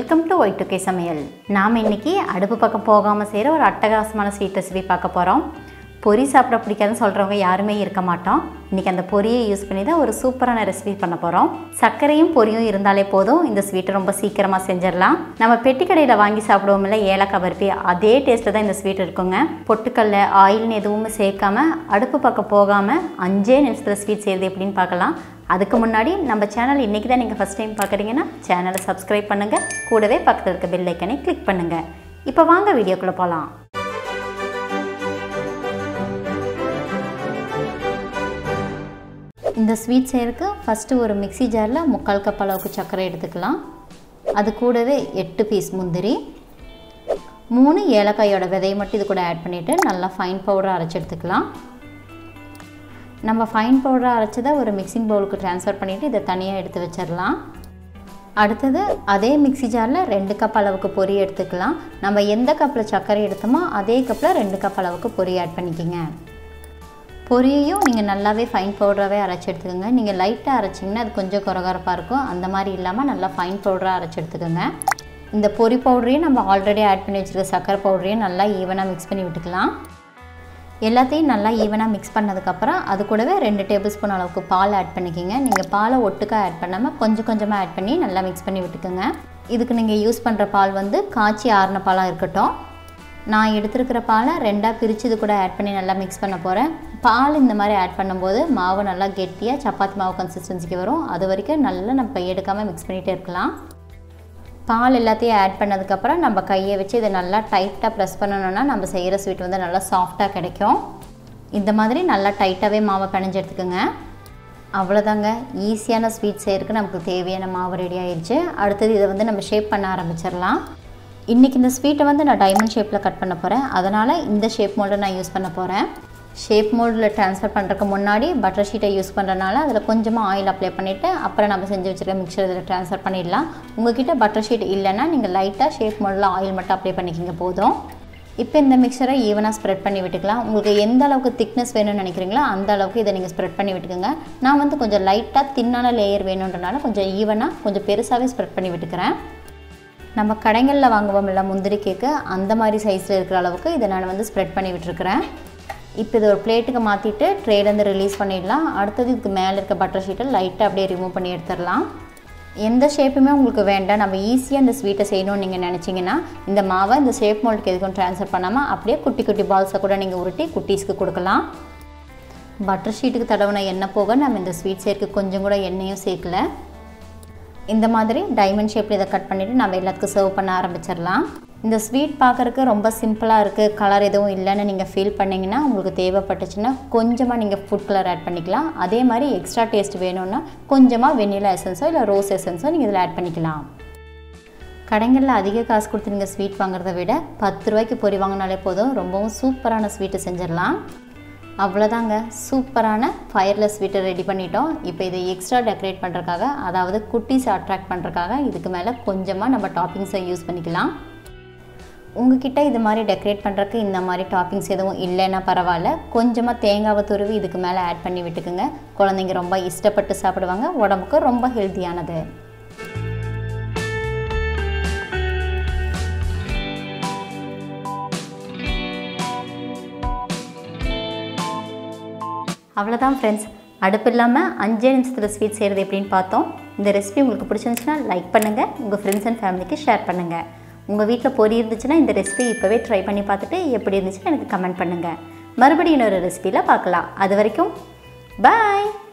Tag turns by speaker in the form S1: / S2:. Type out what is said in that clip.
S1: welcome to Y டுகே சமையல் நாம் இன்னைக்கு அடுப்பு பக்கம் போகாமல் செய்கிற ஒரு அட்டகாசமான ஸ்வீட் ரெசிபி பார்க்க போகிறோம் பொரி சாப்பிட பிடிக்காதுன்னு சொல்கிறவங்க யாருமே இருக்க மாட்டோம் இன்றைக்கி அந்த பொரியை யூஸ் பண்ணி தான் ஒரு சூப்பரான ரெசிபி பண்ண போகிறோம் சர்க்கரையும் பொரியும் இருந்தாலே போதும் இந்த ஸ்வீட்டை ரொம்ப சீக்கிரமாக செஞ்சிடலாம் நம்ம பெட்டி கடையில் வாங்கி சாப்பிடுவோம்ல ஏலக்காய் பருப்பி அதே டேஸ்ட்டில் தான் இந்த ஸ்வீட் இருக்குங்க பொட்டுக்கல்ல ஆயில்னு எதுவுமே சேர்க்காம அடுப்பு பக்கம் போகாமல் அஞ்சே நிமிஷத்தில் ஸ்வீட் செய்யுது எப்படின்னு பார்க்கலாம் அதுக்கு முன்னாடி நம்ம சேனல் இன்றைக்கி தான் நீங்கள் ஃபஸ்ட் டைம் பார்க்குறீங்கன்னா சேனலை சப்ஸ்கிரைப் பண்ணுங்கள் கூடவே பக்கத்தில் இருக்க பெல் ஐக்கனை கிளிக் பண்ணுங்கள் இப்போ வாங்க வீடியோக்குள்ளே போகலாம் இந்த ஸ்வீட் செய்யறதுக்கு ஃபஸ்ட்டு ஒரு மிக்ஸி ஜாரில் முக்கால் கப் அளவுக்கு சர்க்கரை எடுத்துக்கலாம் அது கூடவே எட்டு பீஸ் முந்திரி மூணு ஏலக்காயோட விதையை மட்டும் இது கூட ஆட் பண்ணிவிட்டு நல்லா ஃபைன் பவுடராக அரைச்சி எடுத்துக்கலாம் நம்ம ஃபைன் பவுடராக அரைச்சதை ஒரு மிக்சிங் பவுலுக்கு ட்ரான்ஸ்ஃபர் பண்ணிவிட்டு இதை தனியாக எடுத்து வச்சிடலாம் அடுத்தது அதே மிக்ஸி ஜாரில் ரெண்டு கப் அளவுக்கு பொரி எடுத்துக்கலாம் நம்ம எந்த கப்பில் சர்க்கரை எடுத்தோமோ அதே கப்பில் ரெண்டு கப் அளவுக்கு பொரி ஆட் பண்ணிக்கோங்க பொரியையும் நீங்கள் நல்லாவே ஃபைன் பவுடராகவே அரைச்சி எடுத்துக்கோங்க நீங்கள் லைட்டாக அரைச்சிங்கன்னா அது கொஞ்சம் குறகரப்பாக இருக்கும் அந்த மாதிரி இல்லாமல் நல்லா ஃபைன் பவுடராக அரைச்சி எடுத்துக்கோங்க இந்த பொரி பவுடரையும் நம்ம ஆல்ரெடி ஆட் பண்ணி வச்சுருக்க சர்க்கரை பவுடரையும் நல்லா ஈவனாக மிக்ஸ் பண்ணி விட்டுக்கலாம் எல்லாத்தையும் நல்லா ஈவனாக மிக்ஸ் பண்ணதுக்கப்புறம் அது கூடவே ரெண்டு டேபிள் ஸ்பூன் அளவுக்கு பால் ஆட் பண்ணிக்கோங்க நீங்கள் பாலை ஒட்டுக்காக ஆட் பண்ணாமல் கொஞ்சம் கொஞ்சமாக ஆட் பண்ணி நல்லா மிக்ஸ் பண்ணி விட்டுக்கோங்க இதுக்கு நீங்கள் யூஸ் பண்ணுற பால் வந்து காய்ச்சி ஆறின பாலாக இருக்கட்டும் நான் எடுத்துருக்கிற பாலை ரெண்டாக பிரித்து இது கூட ஆட் பண்ணி நல்லா மிக்ஸ் பண்ண போகிறேன் பால் இந்த மாதிரி ஆட் பண்ணும்போது மாவு நல்லா கெட்டியாக சப்பாத்தி மாவு கன்சிஸ்டன்சிக்கு வரும் அது வரைக்கும் நல்லா நம்ம எடுக்காமல் மிக்ஸ் பண்ணிகிட்டே இருக்கலாம் பால் எல்லாத்தையும் ஆட் பண்ணதுக்கப்புறம் நம்ம கையை வச்சு இதை நல்லா டைட்டாக ப்ரெஸ் பண்ணணுன்னா நம்ம செய்கிற ஸ்வீட் வந்து நல்லா சாஃப்டாக கிடைக்கும் இந்த மாதிரி நல்லா டைட்டாகவே மாவை பிணைஞ்சு எடுத்துக்கோங்க அவ்வளோதாங்க ஈஸியான ஸ்வீட் செய்யறதுக்கு நமக்கு தேவையான மாவு ரெடி ஆயிடுச்சு அடுத்தது இதை வந்து நம்ம ஷேப் பண்ண ஆரம்பிச்சிடலாம் இன்றைக்கி இந்த ஸ்வீட்டை வந்து நான் டைமண்ட் ஷேப்பில் கட் பண்ண போகிறேன் அதனால் இந்த ஷேப் மோல்டை நான் யூஸ் பண்ண போகிறேன் ஷேப் மோல்டில் ட்ரான்ஸ்ஃபர் பண்ணுறதுக்கு முன்னாடி பட்டர் ஷீட்டை யூஸ் பண்ணுறனால அதில் கொஞ்சமாக ஆயில் அப்ளை பண்ணிவிட்டு அப்புறம் நம்ம செஞ்சு வச்சுருக்க மிக்சர் இதில் ட்ரான்ஸ்ஃபர் பண்ணிடலாம் உங்ககிட்ட பட்டர் ஷீட் இல்லைன்னா நீங்கள் லைட்டாக ஷேப் மோல்டில் ஆயில் மட்டும் அப்ளை பண்ணிக்கிங்க போதும் இப்போ இந்த மிக்சரை ஈவனாக ஸ்ப்ரெட் பண்ணி விட்டுக்கலாம் உங்களுக்கு எந்த அளவுக்கு திக்னஸ் வேணும்னு நினைக்கிறீங்களோ அந்த அளவுக்கு இதை நீங்கள் ஸ்ப்ரெட் பண்ணி விட்டுக்கோங்க நான் வந்து கொஞ்சம் லைட்டாக தின்னான லேயர் வேணுன்றனால கொஞ்சம் ஈவனாக கொஞ்சம் பெருசாகவே ஸ்ப்ரெட் பண்ணி விட்டுக்கிறேன் நம்ம கடைகளில் வாங்குவோம்ல முந்திரி கேக்கு அந்த மாதிரி சைஸில் இருக்கிற அளவுக்கு இதை நான் வந்து ஸ்ப்ரெட் பண்ணி விட்டுருக்குறேன் இப்போ இது ஒரு பிளேட்டுக்கு மாற்றிட்டு ட்ரேலேருந்து ரிலீஸ் பண்ணிடலாம் அடுத்தது இதுக்கு மேலே இருக்க பட்டர் ஷீட்டை லைட்டாக அப்படியே ரிமூவ் பண்ணி எடுத்துடலாம் எந்த ஷேப்புமே உங்களுக்கு வேண்டாம் நம்ம ஈஸியாக இந்த ஸ்வீட்டை செய்யணும்னு நீங்கள் நினச்சிங்கன்னா இந்த மாவை இந்த ஷேப் மோல்டுக்கு எதுக்கும் ட்ரான்ஸ்ஃபர் பண்ணாமல் அப்படியே குட்டி குட்டி பால்ஸை கூட நீங்கள் உருட்டி குட்டீஸ்க்கு கொடுக்கலாம் பட்டர் ஷீட்டுக்கு தடவின எண்ணெய் போக நம்ம இந்த ஸ்வீட் சேர்க்க கொஞ்சம் கூட எண்ணெயும் சேர்க்கல இந்த மாதிரி டைமண்ட் ஷேப்பில் இதை கட் பண்ணிவிட்டு நம்ம எல்லாத்துக்கும் சர்வ் பண்ண ஆரம்பிச்சிடலாம் இந்த ஸ்வீட் பார்க்குறக்கு ரொம்ப சிம்பிளாக இருக்குது கலர் எதுவும் இல்லைன்னு நீங்கள் ஃபீல் பண்ணிங்கன்னா உங்களுக்கு தேவைப்பட்டுச்சுன்னா கொஞ்சமாக நீங்கள் ஃபுட் கலர் ஆட் பண்ணிக்கலாம் அதே மாதிரி எக்ஸ்ட்ரா டேஸ்ட் வேணும்னா கொஞ்சமாக வெண்ணிலா எசன்ஸோ இல்லை ரோஸ் எசன்ஸோ நீங்கள் இதில் ஆட் பண்ணிக்கலாம் கடைகளில் அதிக காசு கொடுத்து நீங்கள் ஸ்வீட் வாங்குறத விட பத்து ரூபாய்க்கு பொறி வாங்கினாலே போதும் ரொம்பவும் சூப்பரான ஸ்வீட்டு செஞ்சிடலாம் அவ்வளோதாங்க சூப்பரான ஃபயர்லெஸ் ஸ்வீட்டை ரெடி பண்ணிட்டோம் இப்போ இதை எக்ஸ்ட்ரா டெக்கரேட் பண்ணுறக்காக அதாவது குட்டீஸ் அட்ராக்ட் பண்ணுறக்காக இதுக்கு மேலே கொஞ்சமாக நம்ம டாப்பிங்ஸை யூஸ் பண்ணிக்கலாம் உங்ககிட்ட இது மாதிரி டெக்கரேட் பண்ணுறக்கு இந்த மாதிரி டாப்பிங்ஸ் எதுவும் இல்லைன்னா பரவாயில்ல கொஞ்சமாக தேங்காவை துருவி இதுக்கு மேலே ஆட் பண்ணி விட்டுக்குங்க குழந்தைங்க ரொம்ப இஷ்டப்பட்டு சாப்பிடுவாங்க உடம்புக்கு ரொம்ப ஹெல்த்தியானது அவ்வளோதான் ஃப்ரெண்ட்ஸ் அடுப்பு இல்லாமல் அஞ்சே நிமிஷத்தில் ஸ்வீட் செய்கிறது எப்படின்னு பார்த்தோம் இந்த ரெசிபி உங்களுக்கு பிடிச்சிருந்துச்சுன்னா லைக் பண்ணுங்கள் உங்கள் ஃப்ரெண்ட்ஸ் அண்ட் ஃபேமிலிக்கு ஷேர் பண்ணுங்கள் உங்கள் வீட்டில் பொரி இருந்துச்சுன்னா இந்த ரெசிபி இப்போவே ட்ரை பண்ணி பார்த்துட்டு எப்படி இருந்துச்சுன்னு எனக்கு கமெண்ட் பண்ணுங்கள் மறுபடியும் இன்னொரு ரெசிபியில் பார்க்கலாம் அது வரைக்கும் பாய்